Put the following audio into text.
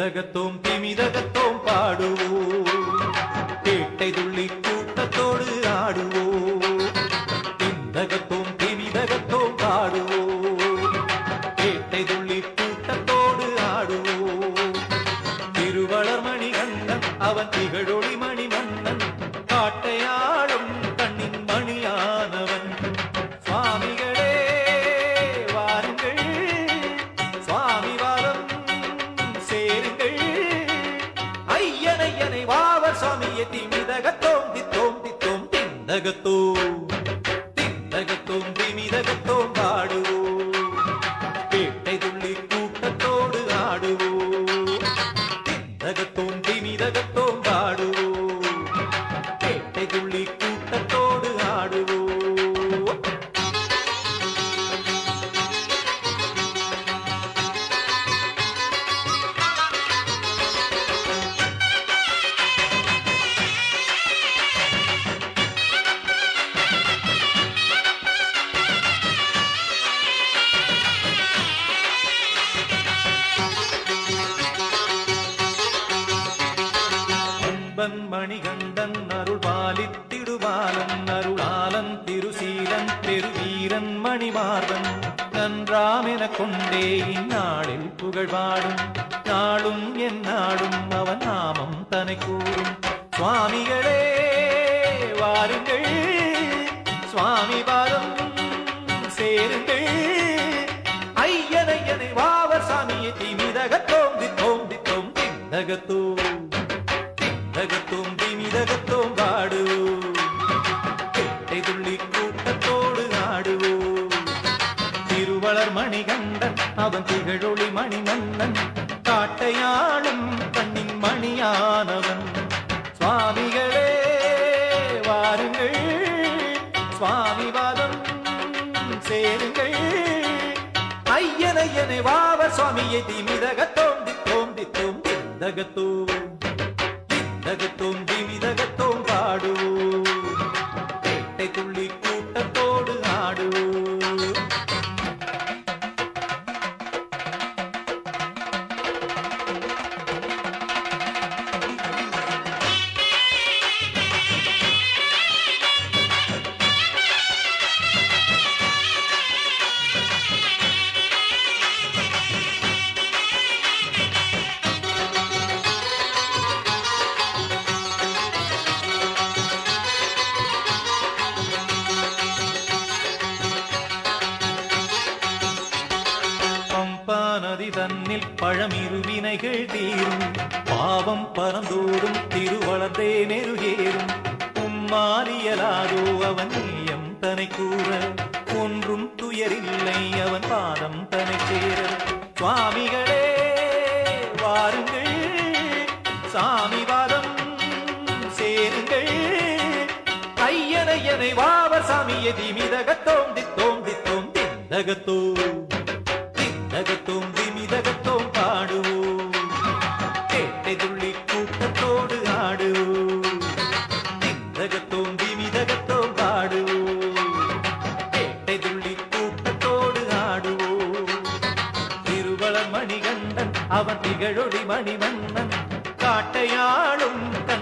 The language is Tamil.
திந்தகத்தோம் திமிதகத்தோம் பாடுவோம் பேட்டை துள்ளி கூட்டத்தோடு ஆடுவோம் திந்தகத்தோம் திமிதகத்தோம் பாடுவோம் பேட்டை துள்ளி கூட்டத்தோடு ஆடுவோம் திருவளர்மணி கண்ணன் அவன் திகழொளி மணி மன்னன் காட்டையாளும் கண்ணின் மணியானவன் சுவாமிகளே வாருங்கள் சுவாமி வாரம் சேருங்கள் ஐயனையனை வாவர் சுவாமியை திமிதகத்தோம் தித்தோம் தித்தோம் திந்தகத்தோம் திந்தகத்தோம் திமிதகத்தோம் பாடுவோம் பேட்டை துள்ளி கூட்டத்தோடு ஆடுவோம் திந்தகத்தோம் திமிதகத்தோம் பாடுவோம் பேட்டை துள்ளி கூட்டத்தோடு ஆடுவோம் அன்பன் மணிகண்டன் அருள் பாலித்திடுவாலன் அருளாலன் திருசீலன் பெருவீரன் மணிமார்பன் நன்றாம் என கொண்டே இந்நாளில் புகழ்பாடும் நாளும் என் நாடும் அவன் நாமம் தனை கூறும் சுவாமிகளே வாருங்கள் சுவாமி பாதம் சேருங்கள் ஐயனையனை வாவர் சாமியை திமிதகத்தோம் தித்தோம் தித்தோம் திந்தகத்தோம் திந்தகத்தோம் திமிதகத்தோம் பாடுவோம் பேட்டை துள்ளி கூட்டத்தோடு ஆடுவோம் திருவளர் மணிகண்டன் அவன் திகழொளி மணிமன்னன் காட்டையாளும் கண்ணின் மணியானவன் சுவாமிகளே வாருங்கள் சுவாமி வாதம் சேருங்கள் ஐயனையனை வாவர் சுவாமியை திமிதகத்தோம் தித்தோம் தித்தோம் திந்தகத்தோம் திந்தகத்தோம் திமிதகத்தோம் பாடுவோம் பேட்டை துள்ளி கூட்டத்தோடு ஆடுவோம் பம்பா நதி தன்னில் பழமிருவினைகள் தீரும் பாவம் பரந்தோடும் திருவளர்ந்தே நெருகேறும் உம்மாறியலாதோ அவன் நீயம் தனை கூற ஒன்றும் துயரில்லை அவன் பாதம் தனை சேர சுவாமிகளே வாருங்கள் சாமி வாதம் சேருங்கள் ஐயனையனை வாவர் சாமியை திமிதகத்தோம் தித்தோம் தித்தோம் திந்தகத்தோம் திந்தகத்தோம் திமிதகத்தோம் பாடுவோம் பேட்டை துள்ளி கூட்டத்தோடு ஆடுவோம் திந்தகத்தோம் திமிதகத்தோம் பாடுவோம் பேட்டை துள்ளி கூட்டத்தோடு ஆடுவோம் திருவளர் மணிகண்டன் அவன் திகழொளி மணிமன்னன் காட்டையாளும்